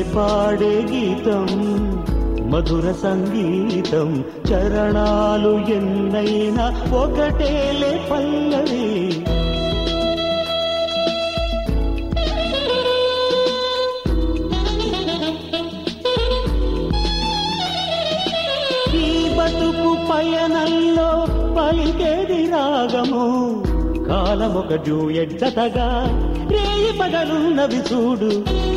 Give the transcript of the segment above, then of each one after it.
పాడే గీతం మధుర సంగీతం చరణాలు ఎన్నైనా ఒకటేలే పల్లవి ఈ బతుకు పయనంలో పలికేది రాగము కాలమొక జూయడ్జతగా రేయి పగలున్నవి చూడు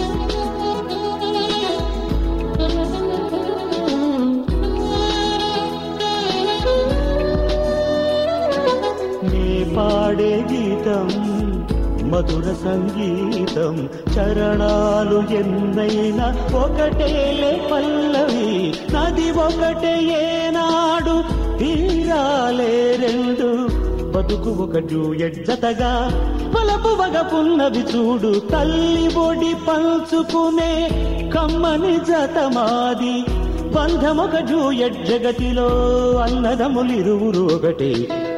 నే పాడే గీతం మధుర సంగీతం చరణాలు ఎన్నైనా ఒకటేలే పల్లవి నది ఒకటే ఏనాడు తీరాలే రెండు బతుకు ఒక జూయడ్జతగా పలపు వగపున్నవి చూడు తల్లి ఒడి పంచుకునే కమ్మని జతమాది బంధమొక జూయడ్ జగతిలో అన్నదములిరువురు ఒకటే